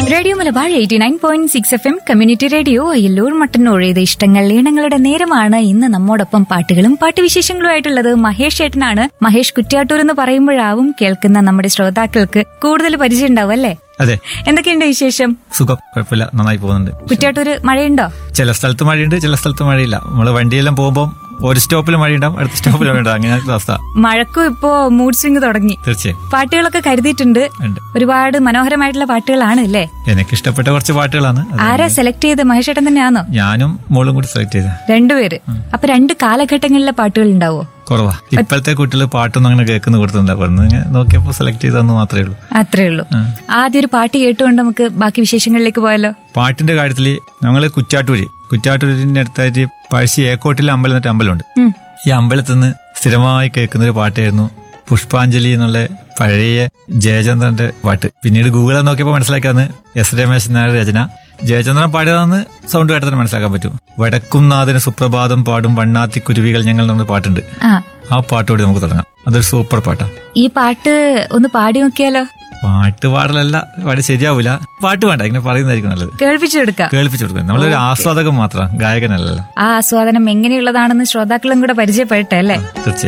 Radio Malabar eighty nine point six F M community radio Ayyallur Mattannur ഇത് ഇഷ്ടങ്ങൾ ഈണങ്ങളുടെ നേരമാണ് ഇന്ന് നമ്മോടൊപ്പം പാട്ടുകളും പാട്ടുവിശേഷങ്ങളുമായിട്ടുള്ളത് മഹേഷ് ഏട്ടനാണ് മഹേഷ് കുറ്റ്യാട്ടൂർ എന്ന് പറയുമ്പോഴാവും കേൾക്കുന്ന നമ്മുടെ ശ്രോതാക്കൾക്ക് കൂടുതൽ പരിചയം ഉണ്ടാവും അല്ലേ അതെ എന്തൊക്കെയുണ്ട് വിശേഷം സുഖം കുഴപ്പമില്ല നന്നായി പോകുന്നുണ്ട് കുറ്റ്യാട്ടൂര് മഴയുണ്ടോ ചില സ്ഥലത്ത് മഴയുണ്ട് ചില സ്ഥലത്ത് മഴയില്ല നമ്മള് വണ്ടിയെല്ലാം പോകുമ്പോൾ ഒരു സ്റ്റോപ്പിൽ മഴയുണ്ടാവും അടുത്ത സ്റ്റോപ്പിൽ മഴയുണ്ടാവും അങ്ങനത്തെ അവസ്ഥ മഴക്കും ഇപ്പോ മൂഡ് സ്വിംഗ് തുടങ്ങി തീർച്ചയായും പാട്ടുകളൊക്കെ കരുതിയിട്ടുണ്ട് ഉണ്ട് ഒരുപാട് മനോഹരമായിട്ടുള്ള പാട്ടുകളാണ് അല്ലേ എനിക്ക് ഇഷ്ടപ്പെട്ട കുറച്ച് പാട്ടുകളാണ് അത് ആരാ സെലക്ട് ചെയ്ത് മഹേഷ് ഏട്ടൻ തന്നെയാണോ ഞാനും മോളും കൂടി സെലക്ട് ചെയ്ത രണ്ടുപേര് അപ്പൊ രണ്ട് കാലഘട്ടങ്ങളിലെ പാട്ടുകൾ ഉണ്ടാവോ കുറവാ ഇപ്പോഴത്തെ കുട്ടികൾ പാട്ടൊന്നും അങ്ങനെ കേൾക്കുന്ന കൊടുത്തില്ല പറഞ്ഞു നോക്കിയപ്പോൾ സെലക്ട് ചെയ്തെന്ന് മാത്രമേ ഉള്ളൂ അത്രേ ഉള്ളൂ ആദ്യം ഒരു പാട്ട് കേട്ടുകൊണ്ട് നമുക്ക് ബാക്കി വിശേഷങ്ങളിലേക്ക് പോയാലോ പാട്ടിന്റെ കാര്യത്തിൽ ഞങ്ങള് കുറ്റാട്ടൂര് കുറ്റാട്ടൂരിന്റെ അടുത്തായിട്ട് പഴശ്ശി ഏക്കോട്ടിലെ അമ്പലം എന്നിട്ട് അമ്പലമുണ്ട് ഉം. ഈ അമ്പലത്തിൽ നിന്ന് സ്ഥിരമായി കേൾക്കുന്ന ഒരു പാട്ടായിരുന്നു പുഷ്പാഞ്ജലി എന്നുള്ള പഴയ ജയചന്ദ്രന്റെ പാട്ട് പിന്നീട് ഗൂഗിളിൽ നോക്കിയപ്പോൾ മനസ്സിലാക്കാന്ന് എസ് രമേശ് നായർ രചന ജയചന്ദ്രൻ പാടിയതാന്ന് സൗണ്ട് കേട്ടതിന് മനസ്സിലാക്കാൻ പറ്റും വടക്കും നാഥന് സുപ്രഭാതം പാടും വണ്ണാത്തി കുരുവികൾ ഞങ്ങൾ എന്ന പാട്ടുണ്ട് ആ ആ പാട്ടോട് നമുക്ക് തുടങ്ങാം അതൊരു സൂപ്പർ പാട്ടാണ് ഈ പാട്ട് ഒന്ന് പാടി നോക്കിയാലോ പാട്ട് പാടലല്ല പാടി ശരിയാവൂല പാട്ട് വേണ്ട ഇങ്ങനെ പറയുന്നതായിരിക്കും നല്ലത് കേൾപ്പിച്ചു കൊടുക്കാം കേൾപ്പിച്ചു കൊടുക്കുന്നത് നമ്മളൊരു ആസ്വാദകം മാത്രം ഗായകനല്ലല്ലോ ആ ആസ്വാദനം എങ്ങനെയുള്ളതാണെന്ന് ശ്രോതാക്കളും കൂടെ പരിചയപ്പെടട്ടെ അല്ലേ തീർച്ചയായും